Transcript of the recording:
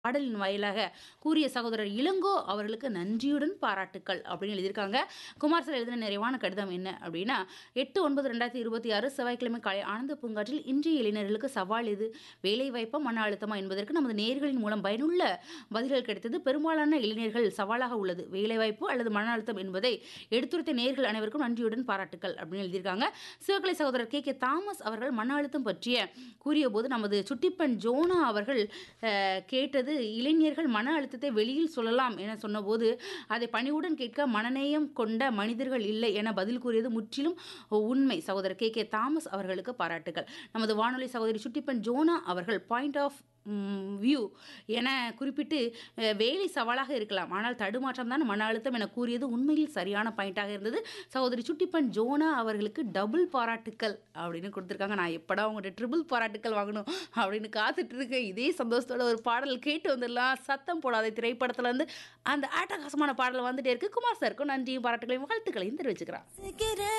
பாடலின் வாயிலாக கூறிய சகோதரர் இளங்கோ அவர்களுக்கு நன்றியுடன் பாராட்டுக்கள் அப்படின்னு எழுதியிருக்காங்க குமார் சார் எழுதின நிறைவான கடிதம் என்ன அப்படின்னா எட்டு ஒன்பது ரெண்டாயிரத்தி இருபத்தி ஆறு செவ்வாய்க்கிழமை காலை ஆனந்த பூங்காற்றில் இன்றைய இளைஞர்களுக்கு சவால் இது வேலை வாய்ப்பா மன அழுத்தமா என்பதற்கு நமது நேர்களின் மூலம் பயனுள்ள பதில்கள் கிடைத்தது பெரும்பாலான இளைஞர்கள் சவாலாக உள்ளது வேலைவாய்ப்பு அல்லது மன அழுத்தம் என்பதை எடுத்துரைத்த நேர்கள் அனைவருக்கும் நன்றியுடன் பாராட்டுக்கள் அப்படின்னு எழுதியிருக்காங்க சிவகலை சகோதரர் கே கே தாமஸ் அவர்கள் மன அழுத்தம் பற்றிய கூறிய போது நமது சுட்டிப்பெண் ஜோனா அவர்கள் அஹ், கேட்டது இளைஞர்கள் மன அழுத்தத்தை வெளியில் சொல்லலாம் என சொன்னபோது அதை பணிவுடன் கேட்க மனநேயம் கொண்ட மனிதர்கள் இல்லை என பதில் கூறியது முற்றிலும் உண்மை சகோதரர் கே கே தாமஸ் அவர்களுக்கு பாராட்டுகள் நமது வானொலி சகோதரி சுட்டிப்பெண் ஜோனா அவர்கள் பாயிண்ட் ஆஃப் வியூ என குறிப்பிட்டு அஹ், வேலை சவாலாக இருக்கலாம் ஆனால் தடுமாற்றம் தான் மன அழுத்தம் என கூறியது உண்மையில் சரியான பாயிண்டாக இருந்தது சகோதரி சுட்டிப்பன் ஜோனா அவர்களுக்கு டபுள் பாராட்டுக்கள் அப்படின்னு கொடுத்துருக்காங்க நான் எப்படா உங்கள்கிட்ட ட்ரிபிள் பாராட்டுக்கள் வாங்கணும் அப்படின்னு காத்துட்டு இருக்கேன் இதே சந்தோஷத்தோட ஒரு பாடல் கேட்டு வந்துடலாம் சத்தம் போடாத திரைப்படத்துல இருந்து அந்த ஆட்டகாசமான பாடல் வந்துட்டே இருக்கு குமார் சாருக்கும் நன்றியும் பாராட்டுகளையும் வாழ்த்துக்களையும் தெரிவிச்சுக்கிறேன் ரசிக்கிறேன்